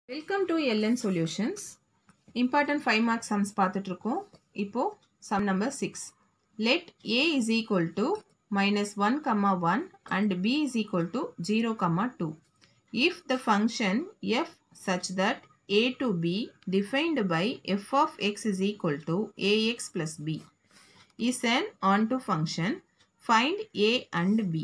welcome to LN solutions important five mark sums பார்த்துட்ருக்கோம் இப்போது sum number six let a is equal to minus one comma one and b is equal to zero comma two if the function f such that a to b defined by f of x is equal to ax plus b is an onto function find a and b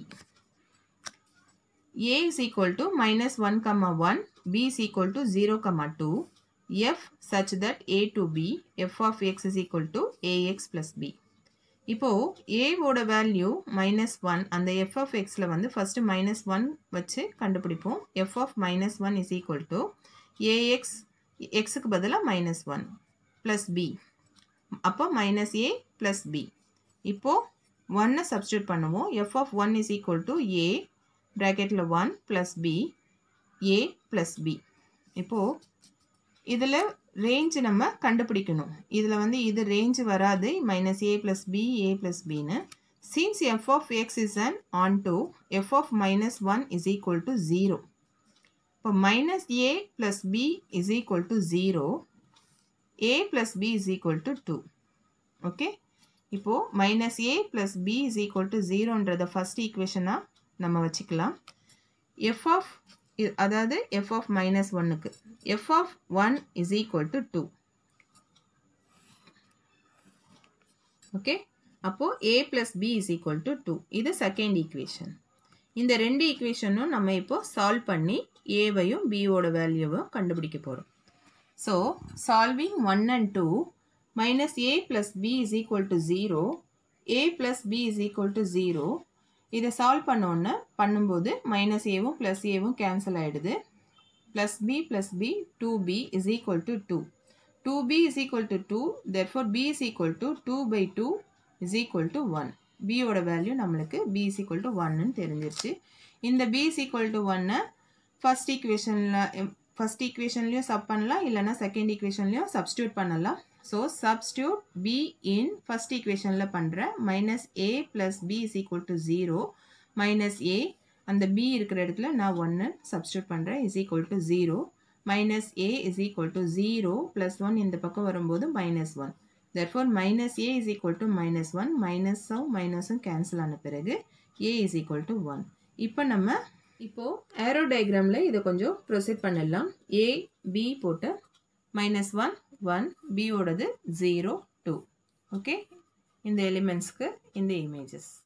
a is equal to minus 1 comma 1 b is equal to 0 comma 2 f such that a to b f of x is equal to ax plus b இப்போ ஏவோட value minus one அந்த f of எக்ஸில் வந்து first minus one வச்சு கண்டுபிடிப்போம் f of minus one is equal to ax எக்ஸுக்கு பதிலாக minus one plus b அப்போ மைனஸ் ஏ ப்ளஸ் பி இப்போது ஒன்னை சப்ஸ்டியூட் பண்ணுவோம் f of one is equal to a ப்ராக்கெட்டில் one plus b a plus b இப்போது இதில் ரேஞ்சு நம்ம கண்டுபிடிக்கணும் இதில் வந்து இது ரேஞ்சு வராது minus a plus b a plus பின்னு சீன்ஸ் f of x is an onto f of minus one is equal to zero இப்போ minus a plus b is equal to zero a plus b is equal to two okay இப்போது minus a plus b is equal to ஜீரோன்றதை first ஈக்குவேஷனாக நம்ம வச்சுக்கலாம் f of அதாவது f of minus ஒன்னுக்கு f of one is equal to two okay அப்போது a plus b is equal to two இது second equation இந்த ரெண்டு ஈக்குவேஷனும் நம்ம இப்போ சால்வ் பண்ணி ஏவையும் பியோட வேல்யூவும் கண்டுபிடிக்க போகிறோம் so solving one and two minus a plus b is equal to zero a plus b is equal to zero இதை சால்வ் பண்ணோன்னு பண்ணும்போது மைனஸ் ஏவும் ப்ளஸ் ஏவும் கேன்சல் ஆகிடுது plus b plus b two b is equal to two two b is equal to two therefore b is equal to two by two is equal to one பியோட value நம்மளுக்கு b is equal to ஒன்னு தெரிஞ்சிருச்சு இந்த b is equal to ஒன்னை first ஈக்குவேஷனில் first ஈக்குவேஷன்லேயும் sub பண்ணலாம் இல்லைனா செகண்ட் ஈக்குவேஷன்லேயும் சப்ஸ்டியூட் பண்ணலாம் so substitute b in first ஈக்குவேஷனில் பண்ணுறேன் minus a plus b is equal to zero minus a அந்த பி இருக்கிற இடத்துல நான் ஒன்று சப்ஸ்டியூட் பண்ணுறேன் is equal to zero minus a is equal to zero plus one இந்த பக்கம் வரும்போது minus one therefore minus a is equal to minus one மைனஸும் மைனஸும் கேன்சல் ஆன பிறகு a is equal to one இப்போ நம்ம இப்போது ஏரோ டயக்ராமில் இதை கொஞ்சம் ப்ரொசீட் பண்ணிடலாம் ஏ பி போட்டு மைனஸ் ஒன் ஒன் பியோடது ஜீரோ டூ ஓகே இந்த எலிமெண்ட்ஸ்க்கு இந்த இமேஜஸ்